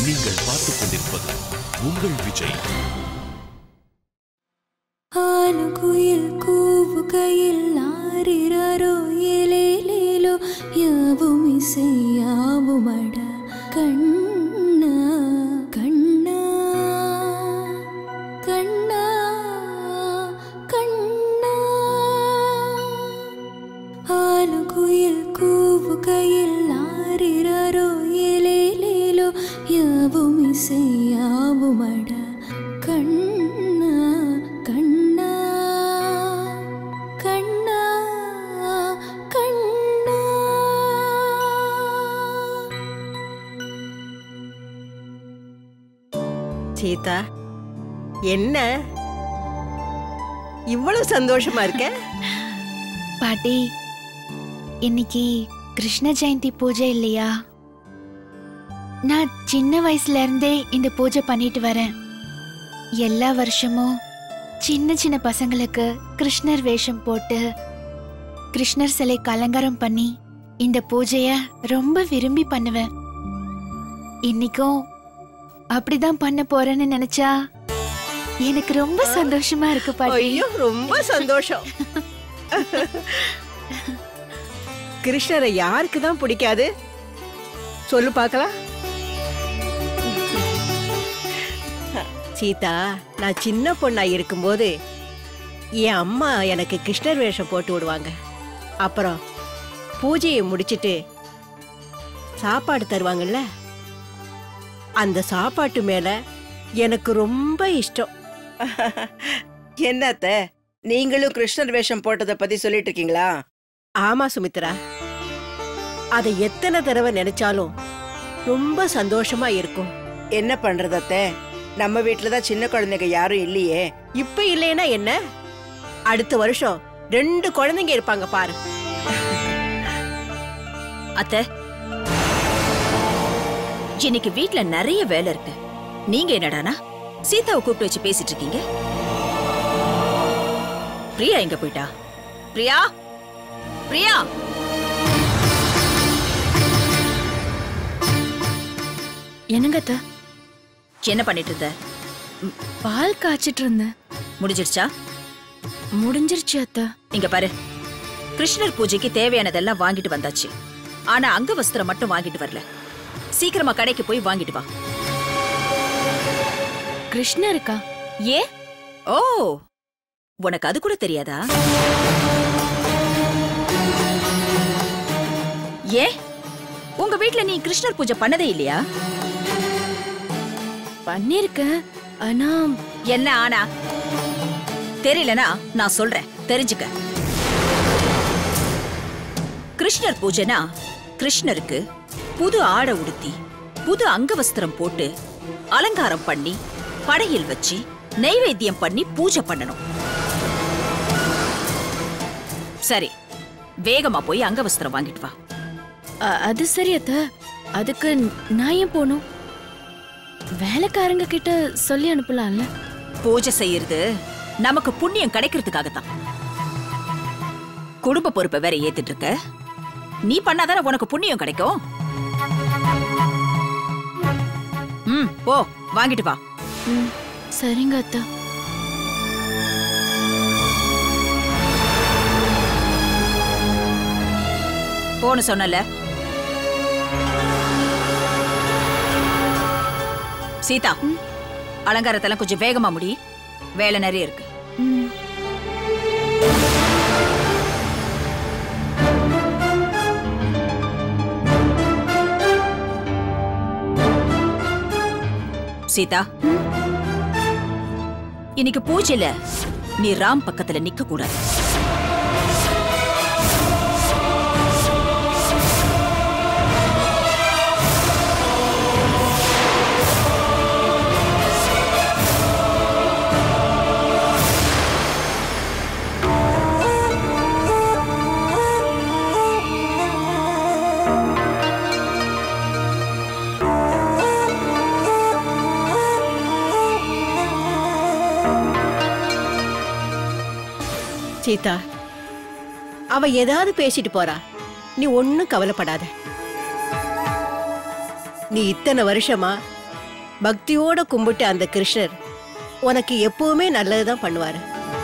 நீங்கள் பார்த்துக் கொண்டிருப்பது உங்கள் விஜய் ஆலுகுயில் கூவுகையில் ஆரிரரோ ஏலேலேலோ யாவும் இசையாவுமட கண்ணா கண்ணா கண்ணா கண்ணா ஆலுகுயில் கூவுகையில் ஆரிரரோ ஏலேலேலோ யாவும் இசையாவுமட கண்ணா கண்ணா கண்ணா கண்ணா சீதா என்ன இவ்வளவு சந்தோஷமா இருக்க பாட்டி இன்னைக்கு கிருஷ்ண ஜெயந்தி பூஜை இல்லையா நான் சின்ன வயசுல இருந்தே இந்த பூஜை பண்ணிட்டு வரேன் எல்லா வருஷமும் சின்ன சின்ன பசங்களுக்கு கிருஷ்ணர் வேஷம் போட்டு கிருஷ்ணர் சிலைக்கு அலங்காரம் பண்ணி இந்த பூஜைய ரொம்ப விரும்பி பண்ணுவேன் இன்னைக்கும் அப்படிதான் பண்ண போறேன்னு நினைச்சா எனக்கு ரொம்ப சந்தோஷமா இருக்கு பாட்டி ஐயோ ரொம்ப சந்தோஷம் கிருஷ்ணரை யாருக்கு தான் பிடிக்காது சொல்லு பார்க்கலாம் சீதா நான் சின்ன பொண்ணா இருக்கும்போது என் அம்மா எனக்கு கிருஷ்ணர் வேஷம் போட்டு விடுவாங்க அப்புறம் பூஜையை முடிச்சிட்டு சாப்பாடு தருவாங்கல்ல அந்த சாப்பாட்டு மேல எனக்கு ரொம்ப இஷ்டம் என்னத்த நீங்களும் கிருஷ்ணர் வேஷம் போட்டதை பத்தி சொல்லிட்டு இருக்கீங்களா ஆமா சுமித்ரா அதை எத்தனை தடவை நினைச்சாலும் ரொம்ப சந்தோஷமா இருக்கும் என்ன பண்றது அத்தை நம்ம வீட்டுல தான் சின்ன குழந்தைங்க யாரும் இல்லையே இப்ப இல்லைன்னா என்ன அடுத்த வருஷம் ரெண்டு குழந்தைங்க இருப்பாங்க பாரு அத்தை இன்னைக்கு வீட்ல நிறைய வேலை இருக்கு நீங்க என்னடானா சீதாவை கூப்பிட்டு வச்சு பேசிட்டு இருக்கீங்க பிரியா எங்க போயிட்டா பிரியா பிரியா என்னங்க அத்தை? என்ன பண்ணிட்டு இருந்த பால் காய்ச்சிட்டு இருந்தேன் முடிஞ்சிடுச்சா முடிஞ்சிருச்சு அத்தை இங்க பாரு கிருஷ்ணர் பூஜைக்கு தேவையானதெல்லாம் வாங்கிட்டு வந்தாச்சு ஆனா அங்க வஸ்திரம் மட்டும் வாங்கிட்டு வரல சீக்கிரமா கடைக்கு போய் வாங்கிட்டு வா கிருஷ்ணருக்கா ஏ ஓ உனக்கு அது கூட தெரியாதா ஏ உங்க வீட்ல நீ கிருஷ்ணர் பூஜை பண்ணதே இல்லையா பண்ணிருக்கேன் ஆனா என்ன ஆனா தெரியலனா நான் சொல்றேன் தெரிஞ்சுக்க கிருஷ்ணர் பூஜைனா கிருஷ்ணருக்கு புது ஆடை உடுத்தி புது அங்கவஸ்திரம் போட்டு அலங்காரம் பண்ணி படையில் வச்சு நைவேத்தியம் பண்ணி பூஜை பண்ணணும் சரி வேகமா போய் அங்கவஸ்திரம் வாங்கிட்டு வா அ- அது சரி அத்த அதுக்கு நான் ஏன் போகணும் வேலைக்காரங்க கிட்ட சொல்லி அனுப்பலாம்ல பூஜை செய்யறது நமக்கு புண்ணியம் கிடைக்கிறதுக்காகத்தான் குடும்ப பொறுப்பை வேற ஏத்துட்டு இருக்க நீ பண்ணாதானே உனக்கு புண்ணியம் கிடைக்கும் ம் போ வாங்கிட்டு வா ம், சரிங்க அத்தா போன்னு சொன்னல சீதா அலங்காரத்தெல்லாம் கொஞ்சம் வேகமா முடி வேலை நிறைய இருக்கு ம் சீதா இன்னைக்கு பூஜையில நீ ராம் பக்கத்துல நிக்க கூடாது சீதா அவ ஏதாவது பேசிட்டு போறா நீ ஒன்னும் கவலைப்படாத நீ இத்தனை வருஷமா பக்தியோட கும்பிட்டு அந்த கிருஷ்ணர் உனக்கு எப்பவுமே நல்லதுதான் பண்ணுவாரு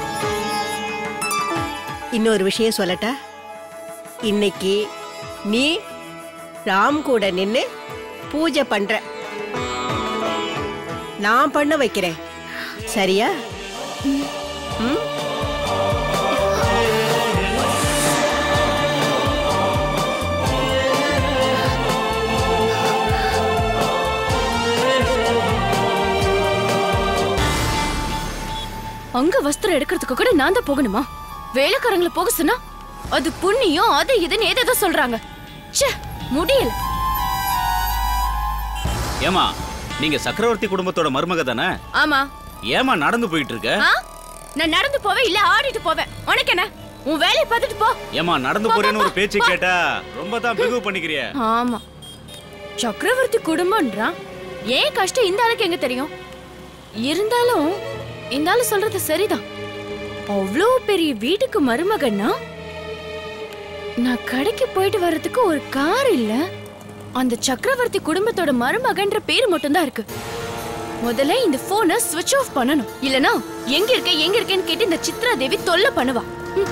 இன்னொரு விஷயம் சொல்லட்டா இன்னைக்கு நீ ராம் கூட நின்னு பூஜை பண்ற நான் பண்ண வைக்கிறேன் சரியா ம் அங்க வஸ்திரம் எடுக்கிறதுக்கு கூட நான் தான் போகணுமா வேலைக்காரங்களை போக சொன்னா அது புண்ணியம் அது இதுன்னு ஏதேதோ சொல்றாங்க ச்சே முடியல ஏமா நீங்க சக்கரவர்த்தி குடும்பத்தோட மருமக தானே ஆமா ஏமா நடந்து போயிட்டு இருக்க ஆ நான் நடந்து போவேன் இல்ல ஆடிட்டு போவேன் உனக்கு என்ன உன் வேலையை பார்த்துட்டு போ ஏமா நடந்து போறேன்னு ஒரு பேச்சு கேட்டா ரொம்ப தான் பிகு பண்ணிக்கிறிய ஆமா சக்கரவர்த்தி குடும்பம்ன்றான் ஏன் கஷ்டம் இந்த ஆளுக்கு எங்க தெரியும் இருந்தாலும் இந்த ஆளு சொல்றது சரிதான் அவ்வளோ பெரிய வீட்டுக்கு மருமகன்னா நான் கடைக்கு போயிட்டு வர்றதுக்கு ஒரு கார் இல்ல அந்த சக்கரவர்த்தி குடும்பத்தோட மருமகன்ற பேர் மட்டும்தான் இருக்கு முதல்ல இந்த போனை ஸ்விட்ச் ஆஃப் பண்ணணும் இல்லனா எங்க இருக்க எங்க இருக்கேன்னு கேட்டு இந்த சித்ரா தேவி தொல்லை பண்ணுவா ம்.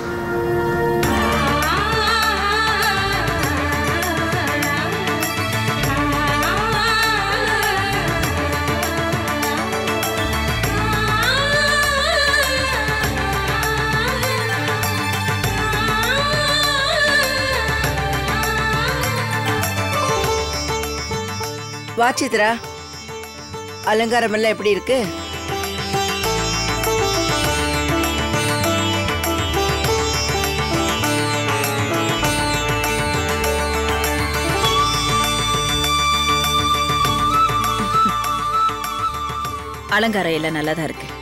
வா சித்ரா அலங்காரம் எல்லாம் எப்படி இருக்கு அலங்காரம் எல்லாம் நல்லா தான் இருக்கு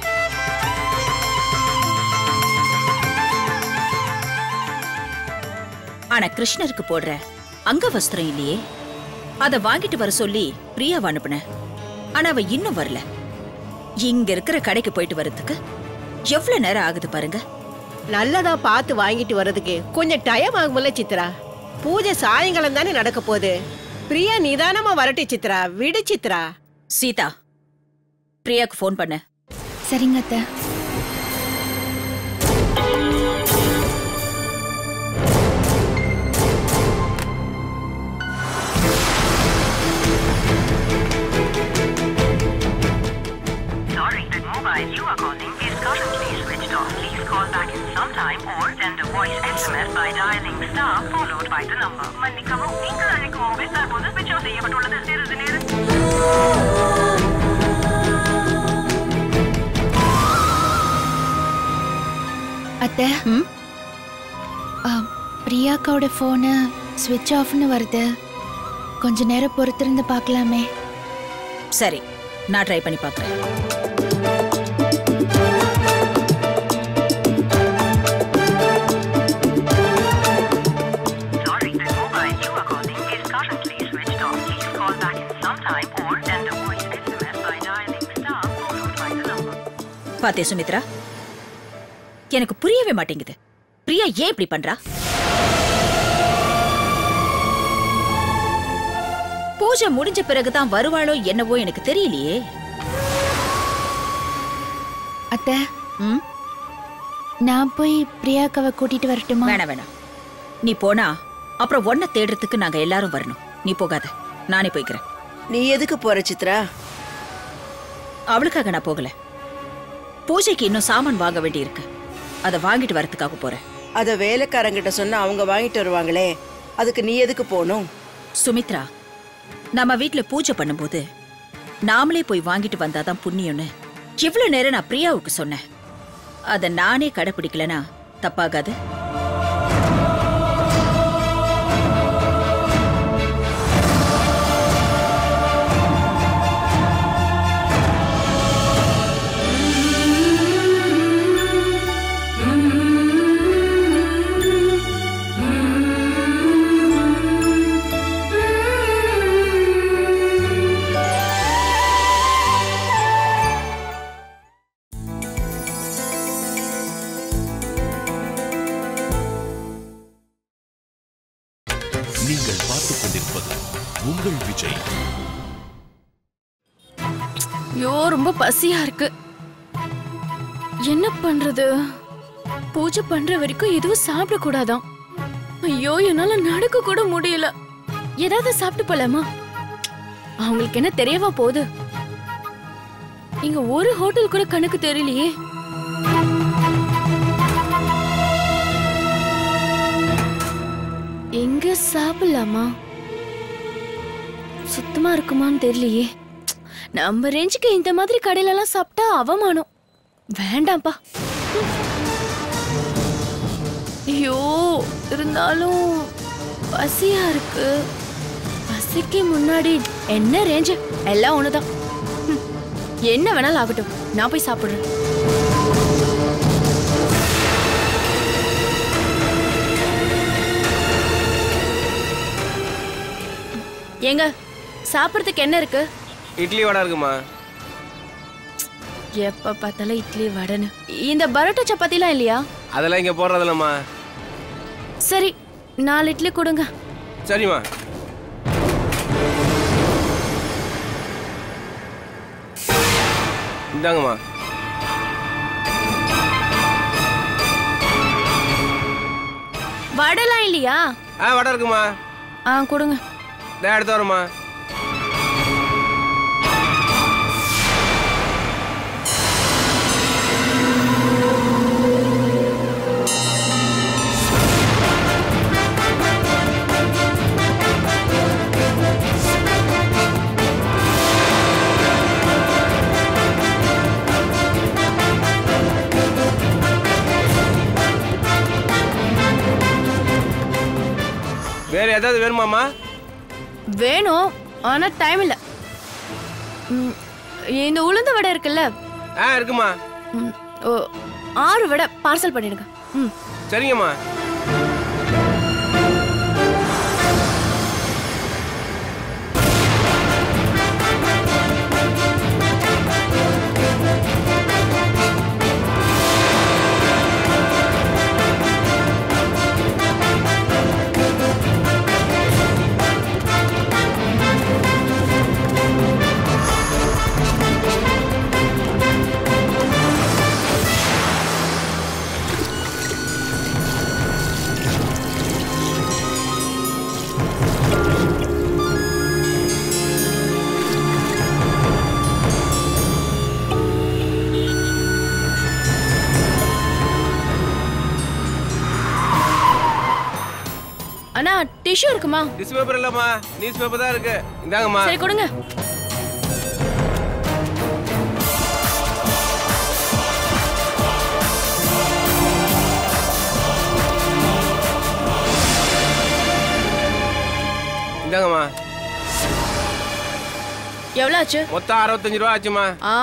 ஆனா கிருஷ்ணருக்கு போடுற அங்க வஸ்திரம் இல்லையே அத வாங்கிட்டு வர சொல்லி பிரியாவை அனுப்புனேன் ஆனா அவ இன்னும் வரல இங்க இருக்கிற கடைக்கு போயிட்டு வர்றதுக்கு எவ்வளவு நேரம் ஆகுது பாருங்க நல்லதா பார்த்து வாங்கிட்டு வர்றதுக்கு கொஞ்சம் டைம் ஆகும்ல சித்ரா பூஜை சாயங்காலம் தானே நடக்க போகுது பிரியா நிதானமா வரட்டி சித்ரா விடு சித்ரா சீதா பிரியாக்கு ஃபோன் பண்ண சரிங்க அத்தை Sorry, the mobile you are calling is currently switched off. Please call back in some time or send a voice SMS by dialing star followed by the number. மன்னிக்கவும் நீங்கள் அழைக்கும் மொபைல் தற்போது switch off செய்யப்பட்டுள்ளது சிறிது நேரம் அத்தை ஆ, பிரியாக்காவோட phone ஸ்விட்ச் ஆஃப்னு வருது கொஞ்ச நேரம் பொறுத்திருந்து பார்க்கலாமே சரி நான் ட்ரை பண்ணி பார்க்கறேன் Sorry, the mobile you are calling is currently switched off. Please call back in some time or send a voice SMS by dialing star followed by the number. பாத்தே சுமித்ரா எனக்கு புரியவே மாட்டேங்குது பிரியா ஏன் இப்படி பண்றா பூஜை முடிஞ்ச பிறகுதான் வருவாளோ என்னவோ எனக்கு தெரியலையே அத்தை ம் நான் போய் பிரியாக்காவை கூட்டிட்டு வரட்டுமா வேணாம் வேணாம் நீ போனா அப்புறம் ஒன்ன தேடுறதுக்கு நாங்க எல்லாரும் வரணும் நீ போகாத நானே போய்க்கிறேன் நீ எதுக்கு போற சித்ரா அவளுக்காக நான் போகல பூஜைக்கு இன்னும் சாமான் வாங்க வேண்டியிருக்கு அதை வாங்கிட்டு வரதுக்காக போறேன் அத வேலைக்காரங்கிட்ட சொன்னா அவங்க வாங்கிட்டு வருவாங்களே அதுக்கு நீ எதுக்கு போகணும் சுமித்ரா நம்ம வீட்ல பூஜை பண்ணும்போது நாமளே போய் வாங்கிட்டு வந்தாதான் புண்ணியம்னு இவ்வளவு நேரம் நான் பிரியாவுக்கு சொன்னேன் அதை நானே கடைப்பிடிக்கலனா தப்பாகாது ஐயோ ரொம்ப பசியா இருக்கு என்ன பண்றது பூஜை பண்ற வரைக்கும் எதுவும் சாப்பிட கூடாதாம் ஐயோ என்னால நடக்க கூட முடியல ஏதாவது சாப்பிட்டு போலாமா அவங்களுக்கு என்ன தெரியவா போகுது இங்க ஒரு ஹோட்டல் கூட கணக்கு தெரியலையே எங்க சாப்பிடலாமா சுத்தமா இருக்குமான்னு தெரியலையே நம்ம ரேஞ்சுக்கு இந்த மாதிரி கடையில எல்லாம் சாப்பிட்டா அவமானம் வேண்டாம்ப்பா ஐயோ இருந்தாலும் பசியா இருக்கு பசிக்கு முன்னாடி என்ன ரேஞ்சு எல்லாம் ஒண்ணுதான் ம், என்ன வேணாலும் ஆகட்டும் நான் போய் சாப்பிடுறேன் ஏங்க சாப்பிட்றதுக்கு என்ன இருக்கு இட்லி வடை இருக்குமா எப்ப பார்த்தாலும் இட்லி வடைன்னு இந்த பரோட்டா சப்பாத்திலாம் இல்லையா அதெல்லாம் இங்கே போடுறதில்லம்மா சரி நாலு இட்லி கொடுங்க சரிம்மா இந்தாங்கம்மா வடைலாம் இல்லையா ஆ வடை இருக்குமா ஆ கொடுங்க நான் எடுத்து வரேம்மா வேற ஏதாவது வேணுமாம்மா வேணும் ஆனா டைம் இல்ல ம், இந்த உளுந்த வடை இருக்குல்ல ஆ இருக்குமா ம், ஓ, ஆறு வடை பார்சல் பண்ணிடுங்க ம் சரிங்கம்மா அண்ணா டிஷ்யூ இருக்குமா டிஷ் பேப்பர் இல்லம்மா நியூஸ் பேப்பர் தான் இருக்கு இந்தாங்கம்மா சரி கொடுங்க இந்தாங்கம்மா எவ்வளோ ஆச்சு மொத்தம் அறுபத்தஞ்சு ரூபா ஆச்சுமா ஆ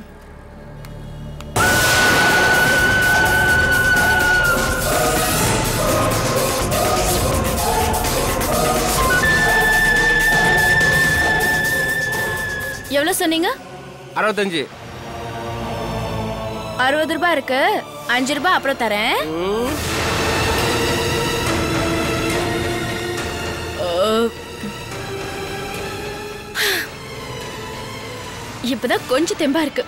எவ்வளோ சொன்னீங்க அறுபத்தஞ்சு அறுபது ரூபாய் இருக்கு அஞ்சு ரூபாய் அப்புறம் தரேன் ம், இப்பதான் கொஞ்சம் தெம்பா இருக்கு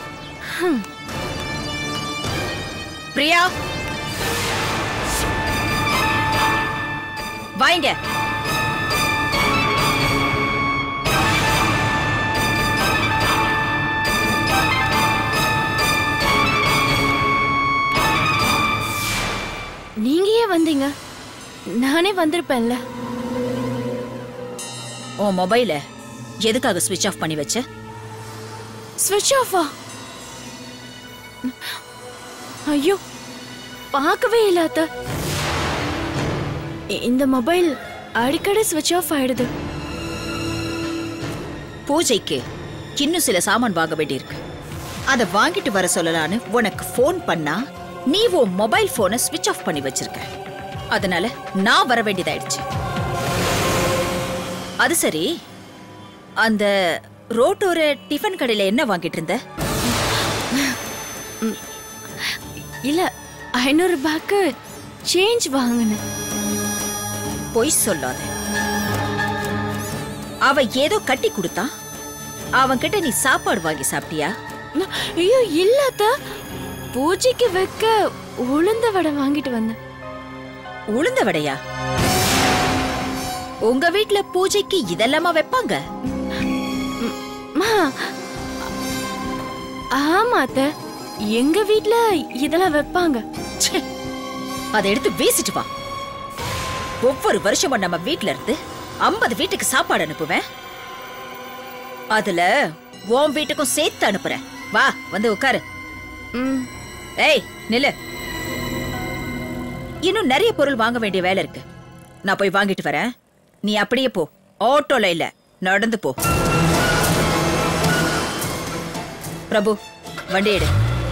பிரியா வாங்க நீங்க ஏன் வந்தீங்க நானே வந்திருப்பேன்ல உன் மொபைல எதுக்காக ஸ்விட்ச் ஆஃப் பண்ணி வச்ச ஸ்விட்ச் ஆஃபா ஐயோ பார்க்கவே இல்லாத இந்த மொபைல் அடிக்கடி ஸ்விட்ச் ஆஃப் ஆயிடுது பூஜைக்கு இன்னும் சில சாமான் வாங்க வேண்டியிருக்கு அதை வாங்கிட்டு வர சொல்லலான்னு உனக்கு ஃபோன் பண்ணா நீ உன் மொபைல் போனை ஸ்விட்ச் ஆஃப் பண்ணி வச்சிருக்க அதனால நான் வர வேண்டியதாயிடுச்சு அது சரி அந்த ரோட்டோர டிஃபன் கடையில என்ன வாங்கிட்டு இருந்த இல்ல ஐநூறு ரூபாய்க்கு சேஞ்ச் வாங்கினேன் பொய் சொல்லாத அவ ஏதோ கட்டி கொடுத்தா அவன்கிட்ட நீ சாப்பாடு வாங்கி சாப்பிட்டியா ஐயோ இல்ல அத்தை பூஜைக்கு வைக்க உளுந்த வடை வாங்கிட்டு வந்தேன் உளுந்த வடையா உங்க வீட்ல பூஜைக்கு இதெல்லாமா வைப்பாங்க மா ஆமா அத்தை எங்க வீட்ல இதெல்லாம் வைப்பாங்க ச்சே, அதை எடுத்து வீசிட்டு வா ஒவ்வொரு வருஷமும் நம்ம வீட்ல இருந்து ஐம்பது வீட்டுக்கு சாப்பாடு அனுப்புவேன் அதுல உன் வீட்டுக்கும் சேர்த்து அனுப்புறேன் வா வந்து உட்காரு ம் ஏய் நில்லு இன்னும் நிறைய பொருள் வாங்க வேண்டிய வேலை இருக்கு நான் போய் வாங்கிட்டு வரேன் நீ அப்படியே போ ஆட்டோல இல்ல நடந்து போ பிரபு வண்டி எடு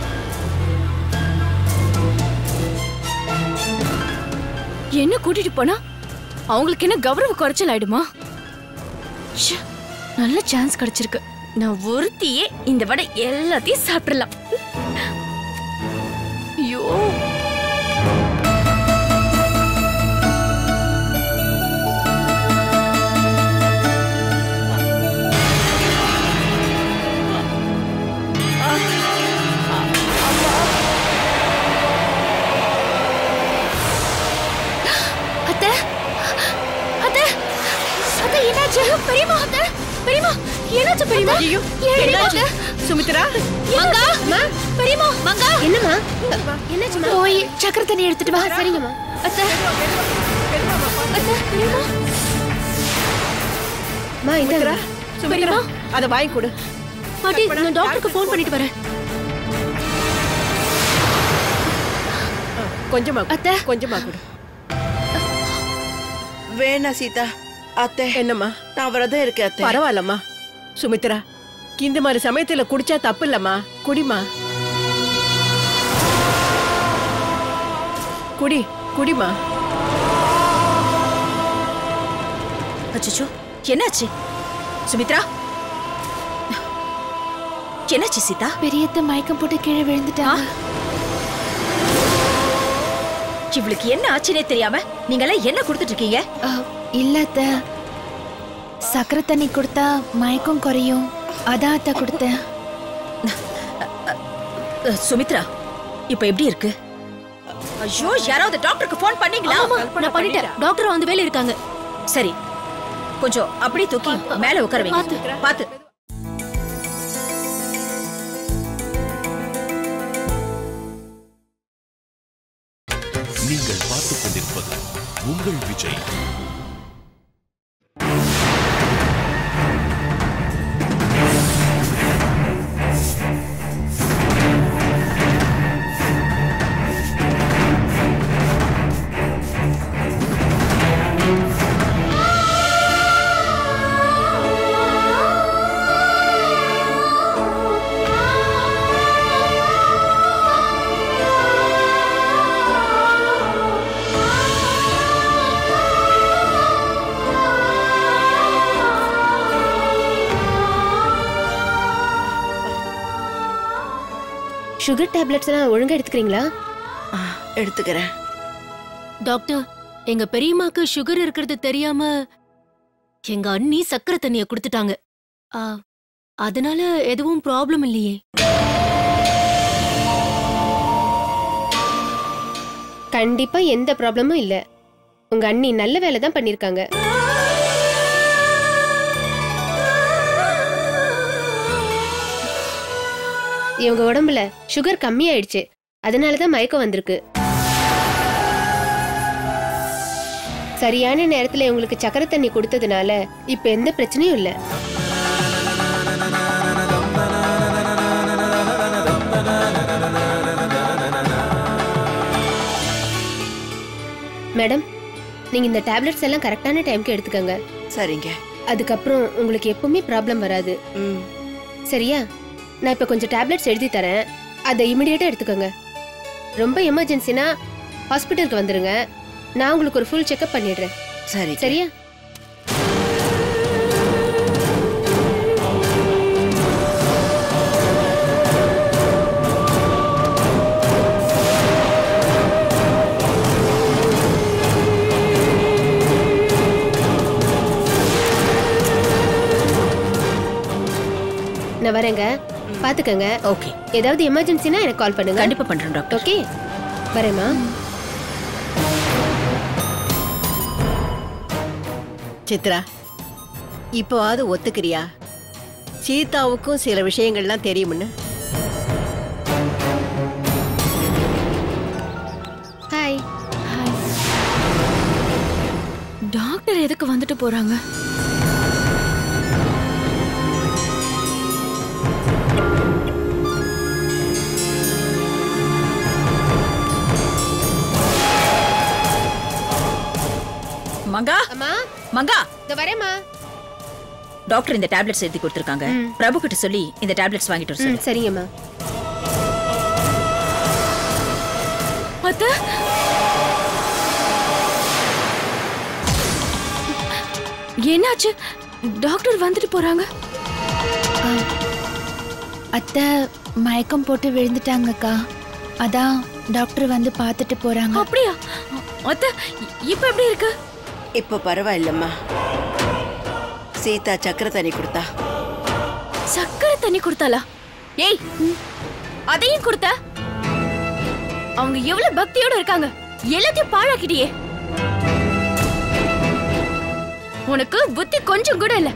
என்ன கூட்டிட்டு போனா அவங்களுக்கு என்ன கௌரவ குறைச்சல் ஆயிடுமா ச்சே, நல்ல சான்ஸ் கிடைச்சிருக்கு நான் ஒருத்தியே இந்த வடை எல்லாத்தையும் சாப்பிடலாம் ஐயோ அத்தை அத்தை அத்தை என்னாச்சு பெரியமா அத்தை பெரியமா என்னாச்சு பெரியமா ஐயோ, என்னாச்சு சுமித்ரா மங்கா பெரியமா மங்கா என்னம்மா என்னாச்சுமா போய் சக்கரை தண்ணி எடுத்துட்டு வா சரிங்கம்மா அத்தை அத்தை பெரியமா மா சுமித்ரா இந்த சுமித்ரா அதை வாங்கி கொடு பாட்டி நான் டாக்டருக்கு ஃபோன் பண்ணிட்டு வரேன் கொஞ்சமா கொடு. அத்தை. கொஞ்சமா கொடு வேணாம் சீதா அத்தை என்னம்மா நான் விரதம் இருக்கேன் அத்தை பரவாயில்லம்மா சுமித்ரா இந்த மாதிரி சமயத்துல குடிச்சா தப்பு இல்லம்மா குடிமா குடி குடிமா அச்சோ என்னாச்சு சுமித்ரா என்னாச்சு சீதா பெரியத்த மயக்கம் போட்டு கீழே விழுந்துட்டாங்க இவளுக்கு என்ன ஆச்சுனே தெரியாம நீங்க எல்லாம் என்ன கொடுத்துட்டு இருக்கீங்க அ, இல்ல அத்தை சக்கரை தண்ணி கொடுத்தா மயக்கம் குறையும் அதான் அத்தை கொடுத்தேன் அஹ், சுமித்ரா இப்ப எப்படி இருக்கு ஐயோ யாராவது டாக்டருக்கு ஃபோன் பண்ணீங்களா நான் பண்ணிட்டேன் டாக்டர் அந்த வேலை இருக்காங்க சரி கொஞ்சம் அப்படியே தூக்கி மேல உட்கார வைங்க பாத்து நீங்கள் பார்த்துக் கொண்டிருப்பது உங்கள் விஜய் சுகர் டேப்லெட்ஸ் எல்லாம் ஒழுங்கா எடுத்துக்கிறீங்களா ஆ, எடுத்துக்கிறேன் டாக்டர் எங்க பெரியம்மாக்கு சுகர் இருக்கிறது தெரியாம எங்க அண்ணி சக்கரை தண்ணிய கொடுத்துட்டாங்க ஆ, அதனால எதுவும் ப்ராப்ளம் இல்லையே கண்டிப்பா எந்த ப்ராப்ளமும் இல்ல உங்க அண்ணி நல்ல வேலை தான் பண்ணிருக்காங்க இவங்க உடம்புல சுகர் கம்மியாயிடுச்சு அதனால தான் மயக்கம் வந்திருக்கு சரியான நேரத்துல இவங்களுக்கு சக்கரை தண்ணி கொடுத்ததுனால இப்ப எந்த பிரச்சனையும் இல்ல மேடம் நீங்க இந்த டேப்லெட்ஸ் எல்லாம் கரெக்டான டைம்க்கு எடுத்துக்கங்க சரிங்க அதுக்கப்புறம் உங்களுக்கு எப்பவுமே ப்ராப்ளம் வராது ம் சரியா நான் இப்போ கொஞ்சம் டேப்லெட்ஸ் எழுதி தரேன் அதை இமிடியேட்டாக எடுத்துக்கோங்க ரொம்ப எமர்ஜென்சினா ஹாஸ்பிட்டலுக்கு வந்துருங்க நான் உங்களுக்கு ஒரு ஃபுல் செக்அப் பண்ணிடுறேன் சரி சரியா நான் வரேங்க பாத்துக்கங்க ஓகே ஏதாவது எமர்ஜென்சினா எனக்கு கால் பண்ணுங்க கண்டிப்பா பண்றேன் டாக்டர் ஓகே வரேம்மா சித்ரா இப்போவாவது ஒத்துக்கிறியா சீதாவுக்கும் சில விஷயங்கள்லாம் தெரியும்னு ஹாய் டாக்டர் எதுக்கு வந்துட்டு போறாங்க மங்கா அம்மா மங்கா இந்த வரேம்மா டாக்டர் இந்த டேப்லெட்ஸ் எழுதி கொடுத்துருக்காங்க பிரபு கிட்ட சொல்லி இந்த டேப்லெட்ஸ் வாங்கிட்டு வர ம் சொல்லு சரிங்கம்மா அத்த என்னாச்சு டாக்டர் வந்துட்டு போறாங்க அத்தை மயக்கம் போட்டு விழுந்துட்டாங்கக்கா அதான் டாக்டர் வந்து பார்த்துட்டு போறாங்க அப்படியா அத்த இப்ப எப்படி இருக்கு இப்போ பரவாயில்லம்மா சீதா சக்கரை தண்ணி கொடுத்தா சக்கரை தண்ணி கொடுத்தாளா ஏய் அதையும் கொடுத்த அவங்க எவ்வளவு பக்தியோட இருக்காங்க எல்லாத்தையும் பாழாக்கிட்டியே உனக்கு புத்தி கொஞ்சம் கூட இல்ல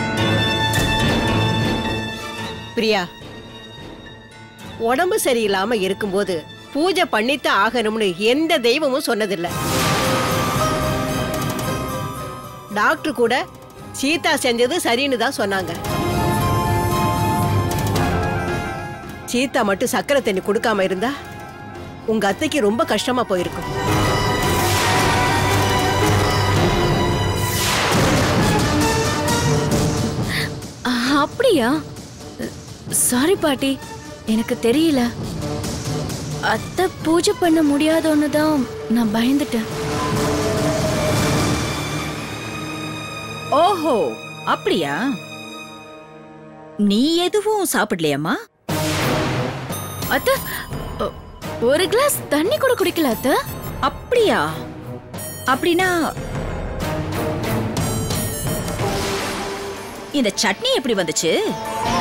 பிரியா உடம்பு சரியில்லாம இருக்கும்போது பூஜை பண்ணித்தான் ஆகணும்னு எந்த தெய்வமும் சொன்னதில்ல டாக்டர் கூட சீதா செஞ்சது சரின்னு தான் சொன்னாங்க சீதா மட்டும் சக்கரை தண்ணி கொடுக்காம இருந்தா உங்க அத்தைக்கு ரொம்ப கஷ்டமா போயிருக்கும் அப்படியா சாரி பாட்டி எனக்கு தெரியல அத்தை பூஜை பண்ண முடியாதோன்னு தான் நான் பயந்துட்டேன் ஓஹோ அப்படியா நீ எதுவும் சாப்பிடலையாம்மா அத்தை ஒ- ஒரு கிளாஸ் தண்ணி கூட குடிக்கல அத்தை அப்படியா அப்படின்னா இந்த சட்னி எப்படி வந்துச்சு